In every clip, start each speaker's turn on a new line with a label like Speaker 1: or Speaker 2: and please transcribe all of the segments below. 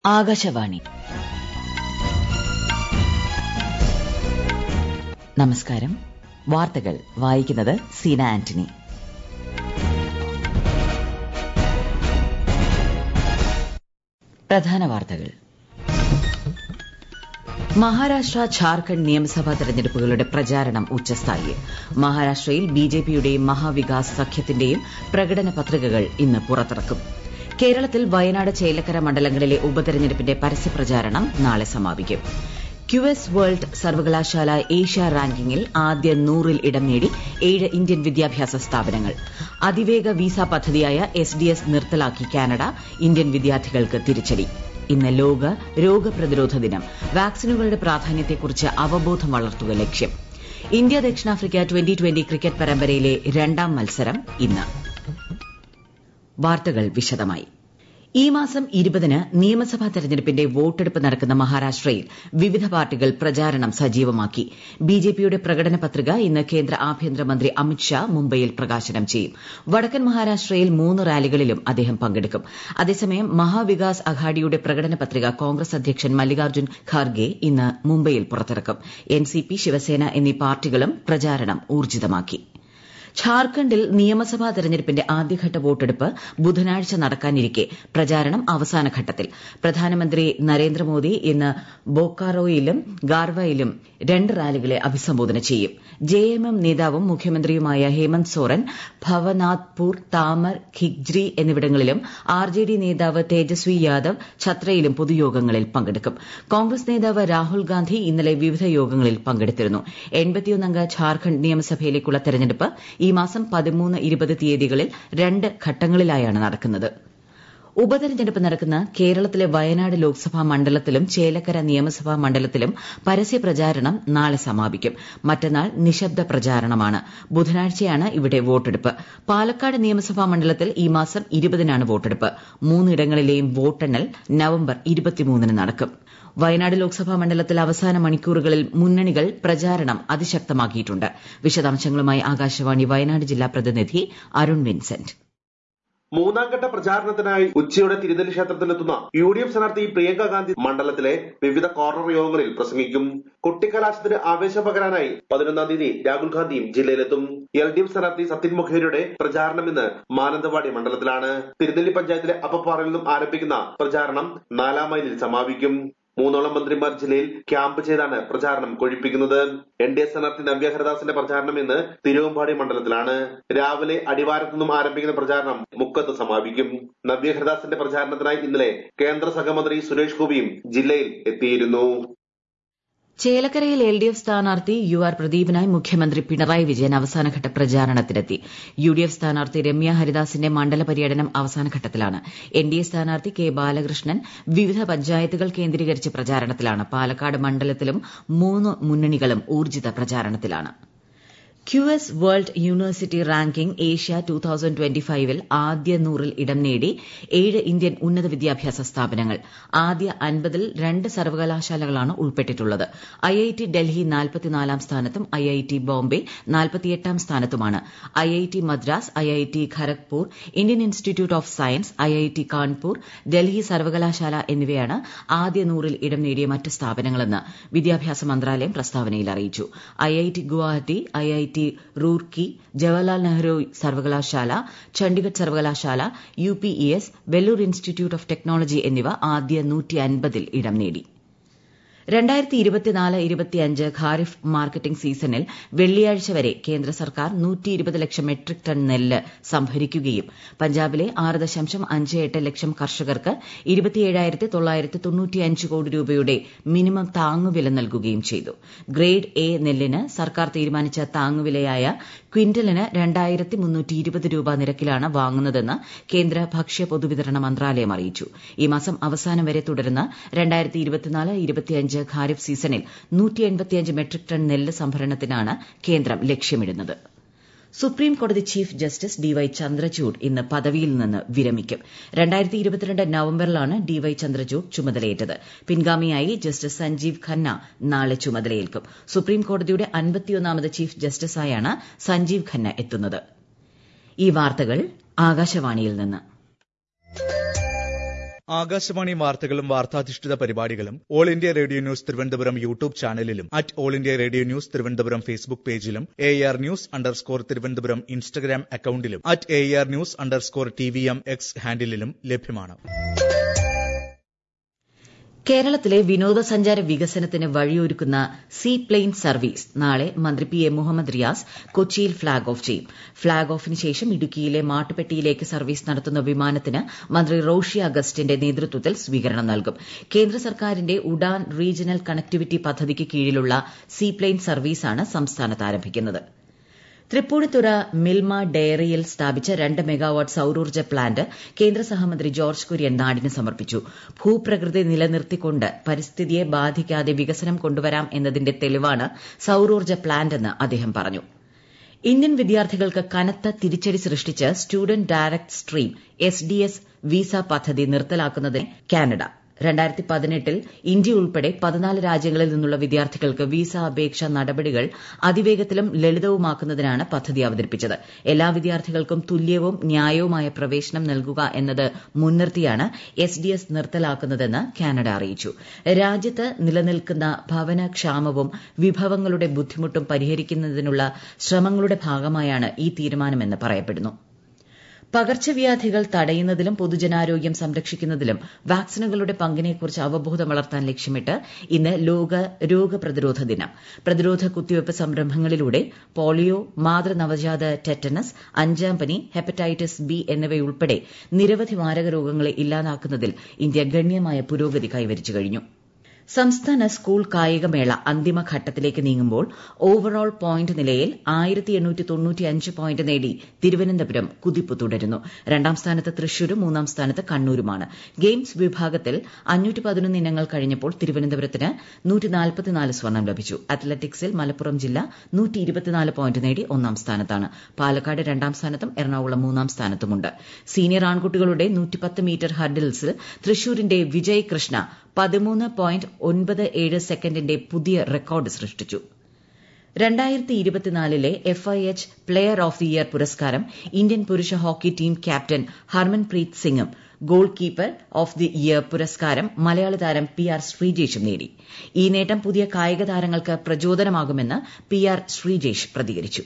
Speaker 1: ആകാശവാണി നമസ്കാരം വാർത്തകൾ വായിക്കുന്നത് സീന ആന്റണി പ്രധാന വാർത്തകൾ മഹാരാഷ്ട്ര ഝാർഖണ്ഡ് നിയമസഭാ തെരഞ്ഞെടുപ്പുകളുടെ പ്രചാരണം ഉച്ചസ്ഥായിയിൽ മഹാരാഷ്ട്രയിൽ ബിജെപിയുടെയും മഹാവികാസ് സഖ്യത്തിന്റെയും പ്രകടന പത്രികകൾ ഇന്ന് പുറത്തിറക്കും കേരളത്തിൽ വയനാട് ചേലക്കര മണ്ഡലങ്ങളിലെ ഉപതെരഞ്ഞെടുപ്പിന്റെ പരസ്യപ്രചാരണം നാളെ സമാപിക്കും ക്യുഎസ് വേൾഡ് സർവകലാശാല ഏഷ്യ റാങ്കിങ്ങിൽ ആദ്യ നൂറിൽ ഇടം നേടി ഏഴ് ഇന്ത്യൻ വിദ്യാഭ്യാസ സ്ഥാപനങ്ങൾ അതിവേഗ വിസ പദ്ധതിയായ എസ് ഡി എസ് നിർത്തലാക്കി കാനഡ ഇന്ത്യൻ വിദ്യാർത്ഥികൾക്ക് തിരിച്ചടി ഇന്ന് ലോക രോഗപ്രതിരോധ ദിനം വാക്സിനുകളുടെ പ്രാധാന്യത്തെക്കുറിച്ച് അവബോധം വളർത്തുക ലക്ഷ്യം ഇന്ത്യ ദക്ഷിണാഫ്രിക്ക ട്വന്റി ട്വന്റി ക്രിക്കറ്റ് പരമ്പരയിലെ രണ്ടാം മത്സരം ഇന്ന് വാർത്തകൾ വിശദമായി ഈ മാസം ഇരുപതിന് നിയമസഭാ തെരഞ്ഞെടുപ്പിന്റെ വോട്ടെടുപ്പ് നടക്കുന്ന മഹാരാഷ്ട്രയിൽ വിവിധ പാർട്ടികൾ പ്രചാരണം സജീവമാക്കി ബിജെപിയുടെ പ്രകടന പത്രിക ഇന്ന് കേന്ദ്ര ആഭ്യന്തരമന്ത്രി അമിത്ഷാ മുംബൈയിൽ പ്രകാശനം ചെയ്യും വടക്കൻ മഹാരാഷ്ട്രയിൽ മൂന്ന് റാലികളിലും അദ്ദേഹം പങ്കെടുക്കും അതേസമയം മഹാവികാസ് അഘാഡിയുടെ പ്രകടന പത്രിക കോൺഗ്രസ് അധ്യക്ഷൻ മല്ലികാർജ്ജുൻ ഖാർഗെ ഇന്ന് മുംബൈയിൽ പുറത്തിറക്കും എൻസിപി ശിവസേന എന്നീ പാർട്ടികളും പ്രചാരണം ഊർജ്ജിതമാക്കി ഝാർഖണ്ഡിൽ നിയമസഭാ തെരഞ്ഞെടുപ്പിന്റെ ആദ്യഘട്ട വോട്ടെടുപ്പ് ബുധനാഴ്ച നടക്കാനിരിക്കെ പ്രചാരണം അവസാന ഘട്ടത്തിൽ പ്രധാനമന്ത്രി നരേന്ദ്രമോദി ഇന്ന് ബോക്കാറോയിലും ഗാർവയിലും രണ്ട് റാലികളെ അഭിസംബോധന ചെയ്യും ജെഎംഎം നേതാവും മുഖ്യമന്ത്രിയുമായ ഹേമന്ത് സോറൻ ഭവനാഥ്പൂർ താമർ ഖിഗ്ജ്രി എന്നിവിടങ്ങളിലും ആർജെഡി നേതാവ് തേജസ്വി യാദവ് ഛത്രയിലും പൊതുയോഗങ്ങളിൽ പങ്കെടുക്കും കോൺഗ്രസ് നേതാവ് രാഹുൽ ഗാന്ധി ഇന്നലെ വിവിധ യോഗങ്ങളിൽ പങ്കെടുത്തിരുന്നു അംഗ ഝാർഖണ്ഡ് നിയമസഭയിലേക്കുള്ള തെരഞ്ഞെടുപ്പ് ഈ മാസം പതിമൂന്ന് ഇരുപത് തീയതികളിൽ രണ്ട് ഘട്ടങ്ങളിലായാണ് നടക്കുന്നത് ഉപതെരഞ്ഞെടുപ്പ് നടക്കുന്ന കേരളത്തിലെ വയനാട് ലോക്സഭാ മണ്ഡലത്തിലും ചേലക്കര നിയമസഭാ മണ്ഡലത്തിലും പരസ്യ പ്രചാരണം നാളെ സമാപിക്കും മറ്റന്നാൾ നിശബ്ദ പ്രചാരണമാണ് ബുധനാഴ്ചയാണ് ഇവിടെ വോട്ടെടുപ്പ് പാലക്കാട് നിയമസഭാ മണ്ഡലത്തിൽ ഈ മാസം ഇരുപതിനാണ് വോട്ടെടുപ്പ് മൂന്നിടങ്ങളിലെയും വോട്ടെണ്ണൽ നവംബർ ഇരുപത്തിമൂന്നിന് നടക്കും വയനാട് ലോക്സഭാ മണ്ഡലത്തിൽ അവസാന മണിക്കൂറുകളിൽ മുന്നണികൾ പ്രചാരണം അതിശക്തമാക്കിയിട്ടുണ്ട് വിശദാംശങ്ങളുമായി ആകാശവാണി വയനാട് ജില്ലാ പ്രതിനിധി അരുൺ വിൻസെന്റ്
Speaker 2: മൂന്നാംഘട്ട പ്രചാരണത്തിനായി ഉച്ചയോടെ തിരുനെല്ലി ക്ഷേത്രത്തിലെത്തുന്ന യു ഡി എഫ് സ്ഥാനാർത്ഥി പ്രിയങ്ക ഗാന്ധി മണ്ഡലത്തിലെ വിവിധ കോർണർ യോഗങ്ങളിൽ പ്രസംഗിക്കും കുട്ടിക്കലാശത്തിന് ആവേശം പകരാനായി പതിനൊന്നാം തീയതി രാഹുൽ ഗാന്ധിയും ജില്ലയിലെത്തും എൽ ഡി എഫ് സ്ഥാനാർത്ഥി സത്യൻ മുഖേരിയുടെ പ്രചാരണം ഇന്ന് മാനന്തവാടി മണ്ഡലത്തിലാണ് തിരുനെല്ലി പഞ്ചായത്തിലെ അപ്പപ്പാറയിൽ നിന്നും ആരംഭിക്കുന്ന പ്രചാരണം നാലാം മൈലിൽ സമാപിക്കും മൂന്നോളം മന്ത്രിമാർ ജില്ലയിൽ ക്യാമ്പ് ചെയ്താണ് പ്രചാരണം കൊഴിപ്പിക്കുന്നത് എൻ ഡി എ സ്ഥാനാർത്ഥി നവ്യ ഹരിദാസിന്റെ പ്രചാരണം ഇന്ന് തിരുവമ്പാടി മണ്ഡലത്തിലാണ് രാവിലെ അടിവാരത്തു നിന്നും ആരംഭിക്കുന്ന പ്രചാരണം മുക്കത്ത് സമാപിക്കും നവ്യ ഹരിദാസിന്റെ പ്രചാരണത്തിനായി ഇന്നലെ കേന്ദ്ര സഹമന്ത്രി സുരേഷ് ഗോപിയും ജില്ലയിൽ എത്തിയിരുന്നു
Speaker 1: ചേലക്കരയിൽ എൽ ഡി എഫ് സ്ഥാനാർത്ഥി യു ആർ പ്രദീപിനായി മുഖ്യമന്ത്രി പിണറായി വിജയൻ അവസാനഘട്ട പ്രചാരണത്തിനെത്തി യു ഡി എഫ് സ്ഥാനാർത്ഥി രമ്യ ഹരിദാസിന്റെ മണ്ഡല പര്യടനം അവസാനഘട്ടത്തിലാണ് എൻ ഡി എ സ്ഥാനാർത്ഥി കെ ബാലകൃഷ്ണൻ വിവിധ പഞ്ചായത്തുകൾ കേന്ദ്രീകരിച്ച് പ്രചാരണത്തിലാണ് പാലക്കാട് മണ്ഡലത്തിലും മൂന്ന് മുന്നണികളും ഊർജ്ജിത പ്രചാരണത്തിലാണ് Q S world university ranking Asia two thousand twenty ഫൈവിൽ ആദ്യ നൂറിൽ ഇടം നേടി ഏഴ് ഇന്ത്യൻ ഉന്നത വിദ്യാഭ്യാസ സ്ഥാപനങ്ങൾ ആദ്യ അൻപതിൽ രണ്ട് സർവകലാശാലകളാണ് ഉൾപ്പെട്ടിട്ടുള്ളത് ഐ ഐ ടി ഡൽഹി നാൽപ്പത്തിനാലാം സ്ഥാനത്തും ഐ ഐ ടി ബോംബെ നാൽപ്പത്തിയെട്ടാം സ്ഥാനത്തുമാണ് I I T Madras I I T Kharagpur Indian institute of science I I T Kanpur Delhi സർവകലാശാല എന്നിവയാണ് ആദ്യ നൂറിൽ ഇടം നേടിയ മറ്റ് സ്ഥാപനങ്ങളെന്ന് വിദ്യാഭ്യാസ മന്ത്രാലയം പ്രസ്താവനയിൽ അറിയിച്ചു I I T Guwahati I I T Roorkee Jawaharlal Nehru സർവകലാശാല ചണ്ഡിഗഡ് സർവകലാശാല U P E S Vellore institute of technology എന്നിവ ആദ്യ നൂറ്റി അൻപതിൽ ഇടം നേടി രണ്ടായിരത്തി ഇരുപത്തിനാല് ഇരുപത്തിയഞ്ച് ഖാരിഫ് മാർക്കറ്റിംഗ് സീസണിൽ വെള്ളിയാഴ്ച വരെ കേന്ദ്ര സർക്കാർ നൂറ്റി ഇരുപത് ലക്ഷം മെട്രിക് ടൺ നെല്ല് സംഭരിക്കുകയും പഞ്ചാബിലെ ആറ് ദശാംശം അഞ്ച് എട്ട് ലക്ഷം കർഷകർക്ക് ഇരുപത്തിയേഴായിരത്തി തൊള്ളായിരത്തി തൊണ്ണൂറ്റിയഞ്ച് കോടി രൂപയുടെ മിനിമം താങ്ങുവില നൽകുകയും ചെയ്തു ഗ്രേഡ് എ നെല്ലിന് സർക്കാർ തീരുമാനിച്ച താങ്ങുവിലയായ ക്വിന്റലിന് രണ്ടായിരത്തി മുന്നൂറ്റി ഇരുപത് രൂപ നിരക്കിലാണ് വാങ്ങുന്നതെന്ന് കേന്ദ്ര ഭക്ഷ്യ പൊതുവിതരണ മന്ത്രാലയം അറിയിച്ചു ഈ മാസം അവസാനം വരെ തുടരുന്ന രണ്ടായിരത്തി ഇരുപത്തിനാല് ഇരുപത്തിയഞ്ച് ഖാരിഫ് സീസണിൽ നൂറ്റി എൺപത്തിയഞ്ച് മെട്രിക് ടൺ നെല്ല് സംഭരണത്തിനാണ് കേന്ദ്രം ലക്ഷ്യമിടുന്നത് സുപ്രീം കോടതി chief justice D Y Chandrachud ഇന്ന് പദവിയിൽ നിന്ന് വിരമിക്കും രണ്ടായിരത്തി ഇരുപത്തിരണ്ട് നവംബറിലാണ് ഡി വൈ ചന്ദ്രചൂഡ് ചുമതലയേറ്റത് പിൻഗാമിയായി ജസ്റ്റിസ് സഞ്ജീവ് ഖന്ന നാളെ ചുമതലയേൽക്കും സുപ്രീം കോടതിയുടെ അൻപത്തിയൊന്നാമത് ചീഫ് ജസ്റ്റിസായാണ് സഞ്ജീവ് ഖന്ന എത്തുന്നത് ഈ വാർത്തകൾ ആകാശവാണിയിൽ നിന്ന്
Speaker 3: ആകാശവാണി വാർത്തകളും വാർത്താധിഷ്ഠിത പരിപാടികളും all India radio news Thiruvananthapuram YouTube ചാനലിലും at all India radio news Thiruvananthapuram Facebook പേജിലും A R news underscore Thiruvananthapuram Instagram അക്കൌണ്ടിലും at A R news underscore T V M X ഹാൻഡിലും ലഭ്യമാണ്
Speaker 1: കേരളത്തിലെ വിനോദസഞ്ചാര വികസനത്തിന് വഴിയൊരുക്കുന്ന സീ പ്ലെയിൻ സർവീസ് നാളെ മന്ത്രി പി എ മുഹമ്മദ് റിയാസ് കൊച്ചിയിൽ ഫ്ളാഗ് ഓഫ് ചെയ്യും ഫ്ളാഗ് ഓഫിന് ശേഷം ഇടുക്കിയിലെ മാട്ടുപ്പെട്ടിയിലേക്ക് സർവീസ് നടത്തുന്ന വിമാനത്തിന് മന്ത്രി റോഷി അഗസ്റ്റിന്റെ നേതൃത്വത്തിൽ സ്വീകരണം നൽകും കേന്ദ്ര സർക്കാരിന്റെ ഉഡാൻ റീജിയണൽ കണക്ടിവിറ്റി പദ്ധതിക്ക് കീഴിലുള്ള സീ പ്ലെയിൻ സർവീസാണ് സംസ്ഥാനത്ത് ആരംഭിക്കുന്നത് തൃപ്പൂണിത്തുറ മിൽമ ഡയറിയിൽ സ്ഥാപിച്ച രണ്ട് മെഗാവാട്ട് സൌരോർജ്ജ പ്ലാന്റ് കേന്ദ്ര സഹമന്ത്രി ജോർജ് കുര്യൻ നാടിന് സമർപ്പിച്ചു ഭൂപ്രകൃതി നിലനിർത്തിക്കൊണ്ട് പരിസ്ഥിതിയെ ബാധിക്കാതെ വികസനം കൊണ്ടുവരാം എന്നതിന്റെ തെളിവാണ് സൌരോർജ്ജ പ്ലാന്റെന്ന് അദ്ദേഹം പറഞ്ഞു ഇന്ത്യൻ വിദ്യാർത്ഥികൾക്ക് കനത്ത തിരിച്ചടി സൃഷ്ടിച്ച് student direct stream S D S visa പദ്ധതി നിർത്തലാക്കുന്നതിന് കാനഡ രണ്ടായിരത്തി പതിനെട്ടിൽ ഇന്ത്യ ഉൾപ്പെടെ പതിനാല് രാജ്യങ്ങളിൽ നിന്നുള്ള വിദ്യാർത്ഥികൾക്ക് വിസ അപേക്ഷ നടപടികൾ അതിവേഗത്തിലും ലളിതവുമാക്കുന്നതിനാണ് പദ്ധതി അവതരിപ്പിച്ചത് എല്ലാ വിദ്യാർത്ഥികൾക്കും തുല്യവും ന്യായവുമായ പ്രവേശനം നൽകുക എന്നത് മുൻനിർത്തിയാണ് എസ് ഡി എസ് നിർത്തലാക്കുന്നതെന്ന് കാനഡ അറിയിച്ചു രാജ്യത്ത് നിലനിൽക്കുന്ന ഭവനക്ഷാമവും വിഭവങ്ങളുടെ ബുദ്ധിമുട്ടും പരിഹരിക്കുന്നതിനുള്ള ശ്രമങ്ങളുടെ ഭാഗമായാണ് ഈ തീരുമാനമെന്ന് പറയപ്പെടുന്നു പകർച്ചവ്യാധികൾ തടയുന്നതിലും പൊതുജനാരോഗ്യം സംരക്ഷിക്കുന്നതിലും വാക്സിനുകളുടെ പങ്കിനെക്കുറിച്ച് അവബോധം വളർത്താൻ ലക്ഷ്യമിട്ട് ഇന്ന് ലോക രോഗപ്രതിരോധ ദിനം പ്രതിരോധ കുത്തിവയ്പ്പ് സംരംഭങ്ങളിലൂടെ പോളിയോ മാതൃ നവജാത ടെറ്റനസ് അഞ്ചാം പനി ഹെപ്പറ്റൈറ്റിസ് ബി എന്നിവയുൾപ്പെടെ നിരവധി മാരക രോഗങ്ങളെ ഇല്ലാതാക്കുന്നതിൽ ഇന്ത്യ ഗണ്യമായ പുരോഗതി കൈവരിച്ചു കഴിഞ്ഞു സംസ്ഥാന സ്കൂൾ കായികമേള അന്തിമഘട്ടത്തിലേക്ക് നീങ്ങുമ്പോൾ ഓവറോൾ പോയിന്റ് നിലയിൽ പോയിന്റ് നേടി തിരുവനന്തപുരം കുതിപ്പ് തുടരുന്നു രണ്ടാം സ്ഥാനത്ത് തൃശൂരും മൂന്നാം സ്ഥാനത്ത് കണ്ണൂരുമാണ് ഗെയിംസ് വിഭാഗത്തിൽ ഇനങ്ങൾ കഴിഞ്ഞപ്പോൾ തിരുവനന്തപുരത്തിന് സ്വർണം ലഭിച്ചു അത്ലറ്റിക്സിൽ മലപ്പുറം ജില്ല പോയിന്റ് നേടി ഒന്നാം സ്ഥാനത്താണ് പാലക്കാട് രണ്ടാം സ്ഥാനത്തും എറണാകുളം മൂന്നാം സ്ഥാനത്തുമുണ്ട് സീനിയർ ആൺകുട്ടികളുടെ മീറ്റർ ഹർഡിൽസിൽ തൃശൂരിന്റെ വിജയ് കൃഷ്ണ പതിമൂന്ന് പോയിന്റ് ഒൻപത് ഏഴ് സെക്കൻഡിന്റെ പുതിയ റെക്കോർഡ് സൃഷ്ടിച്ചു രണ്ടായിരത്തി ഇരുപത്തിനാലിലെ F I H player of the year പുരസ്കാരം ഇന്ത്യൻ പുരുഷ ഹോക്കി ടീം ക്യാപ്റ്റൻ ഹർമൻപ്രീത് സിംഗും goalkeeper of the year പുരസ്കാരം മലയാളി താരം പി ആർ ശ്രീജേഷും നേടി ഈ നേട്ടം പുതിയ കായിക താരങ്ങൾക്ക് പ്രചോദനമാകുമെന്ന് പി ആർ ശ്രീജേഷ് പ്രതികരിച്ചു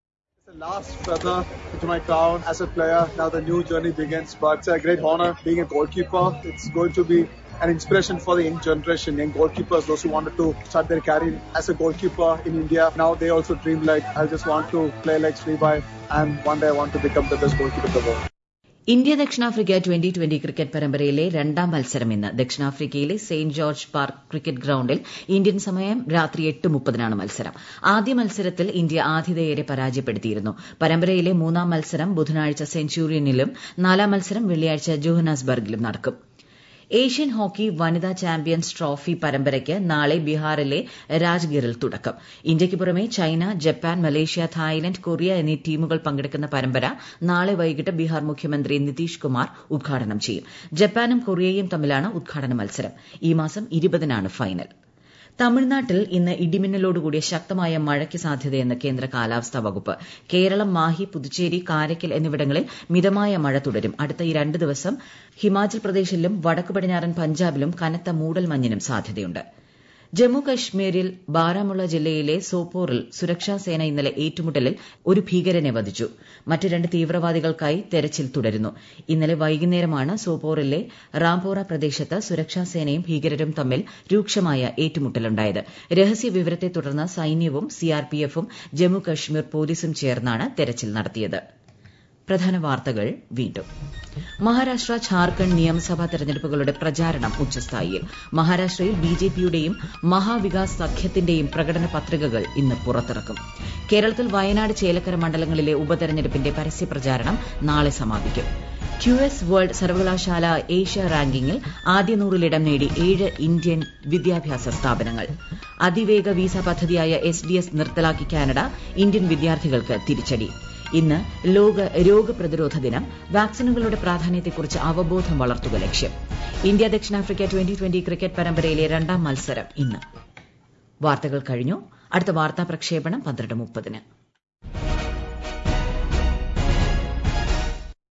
Speaker 4: last feather to my crown as a player. Now the new journey begins, but it's a great honor being a goalkeeper. It's going to be an inspiration for the young generation, young goalkeepers, those who wanted to start their career as a goalkeeper in India. Now they also dream like, I just want to play like Sribai and one day I want to become the best goalkeeper in the world.
Speaker 1: India ദക്ഷിണാഫ്രിക്ക twenty twenty cricket പരമ്പരയിലെ രണ്ടാം മത്സരം ഇന്ന് ദക്ഷിണാഫ്രിക്കയിലെ Saint George Park cricket ഗ്രൌണ്ടിൽ Indian സമയം രാത്രി എട്ട് മുപ്പതിനാണ് മത്സരം ആദ്യ മത്സരത്തിൽ ഇന്ത്യ ആതിഥേയരെ പരാജയപ്പെടുത്തിയിരുന്നു പരമ്പരയിലെ മൂന്നാം മത്സരം ബുധനാഴ്ച സെഞ്ചുറിയനിലും നാലാം മത്സരം വെള്ളിയാഴ്ച ജോഹനാസ്ബർഗിലും നടക്കും ഏഷ്യൻ ഹോക്കി വനിതാ ചാമ്പ്യൻസ് ട്രോഫി പരമ്പരയ്ക്ക് നാളെ ബീഹാറിലെ രാജ്ഗീറിൽ തുടക്കം ഇന്ത്യയ്ക്ക് പുറമെ China Japan Malaysia Thailand Korea എന്നീ ടീമുകൾ പങ്കെടുക്കുന്ന പരമ്പര നാളെ വൈകിട്ട് ബീഹാർ മുഖ്യമന്ത്രി നിതീഷ് കുമാർ ഉദ്ഘാടനം ചെയ്യും ജപ്പാനും കൊറിയയും തമ്മിലാണ് ഉദ്ഘാടന മത്സരം ഈ മാസം ഇരുപതിനാണ് ഫൈനൽ തമിഴ്നാട്ടിൽ ഇന്ന് ഇടിമിന്നലോടുകൂടിയ ശക്തമായ മഴയ്ക്ക് സാധ്യതയെന്ന് കേന്ദ്ര കാലാവസ്ഥാ വകുപ്പ് കേരളം മാഹി പുതുച്ചേരി കാരയ്ക്കൽ എന്നിവിടങ്ങളിൽ മിതമായ മഴ തുടരും അടുത്ത ഈ രണ്ട് ദിവസം ഹിമാചൽ പ്രദേശിലും വടക്ക് പടിഞ്ഞാറൻ പഞ്ചാബിലും കനത്ത മൂടൽമഞ്ഞിനും സാധ്യതയുണ്ട് ജമ്മു കശ്മീരിൽ ബാരാമുള്ള ജില്ലയിലെ സോപ്പോറിൽ സുരക്ഷാസേന ഇന്നലെ ഏറ്റുമുട്ടലിൽ ഒരു ഭീകരനെ വധിച്ചു മറ്റ് രണ്ട് തീവ്രവാദികൾക്കായി തെരച്ചിൽ തുടരുന്നു ഇന്നലെ വൈകുന്നേരമാണ് സോപ്പോറിലെ റാംപോറ പ്രദേശത്ത് സുരക്ഷാസേനയും ഭീകരരും തമ്മിൽ രൂക്ഷമായ ഏറ്റുമുട്ടലുണ്ടായത് രഹസ്യ വിവരത്തെ തുടർന്ന് സൈന്യവും സിആർപിഎഫും ജമ്മു കശ്മീർ പോലീസും ചേർന്നാണ് തെരച്ചിൽ നടത്തിയത് പ്രധാന വാർത്തകൾ വീണ്ടും മഹാരാഷ്ട്ര ഝാർഖണ്ഡ് നിയമസഭാ തെരഞ്ഞെടുപ്പുകളുടെ പ്രചാരണം ഉച്ചസ്ഥായിയിൽ മഹാരാഷ്ട്രയിൽ ബിജെപിയുടെയും മഹാവികാസ് സഖ്യത്തിന്റെയും പ്രകടന പത്രികകൾ ഇന്ന് പുറത്തിറക്കും കേരളത്തിൽ വയനാട് ചേലക്കര മണ്ഡലങ്ങളിലെ ഉപതെരഞ്ഞെടുപ്പിന്റെ പരസ്യപ്രചാരണം നാളെ സമാപിക്കും ക്യു എസ് വേൾഡ് സർവകലാശാല ഏഷ്യ റാങ്കിങ്ങിൽ ആദ്യ നൂറിലിടം നേടി ഏഴ് ഇന്ത്യൻ വിദ്യാഭ്യാസ സ്ഥാപനങ്ങൾ അതിവേഗ വീസ പദ്ധതിയായ എസ് ഡി എസ് നിർത്തലാക്കി കാനഡ ഇന്ത്യൻ വിദ്യാർത്ഥികൾക്ക് തിരിച്ചടി ഇന്ന് ലോക രോഗപ്രതിരോധ ദിനം വാക്സിനുകളുടെ പ്രാധാന്യത്തെക്കുറിച്ച് അവബോധം വളർത്തുക ലക്ഷ്യം ഇന്ത്യ ദക്ഷിണാഫ്രിക്ക ട്വന്റി ട്വന്റി ക്രിക്കറ്റ് പരമ്പരയിലെ രണ്ടാം മത്സരം ഇന്ന് വാർത്തകൾ കഴിഞ്ഞു അടുത്ത വാർത്താ പ്രക്ഷേപണം പന്ത്രണ്ട് മുപ്പതിന്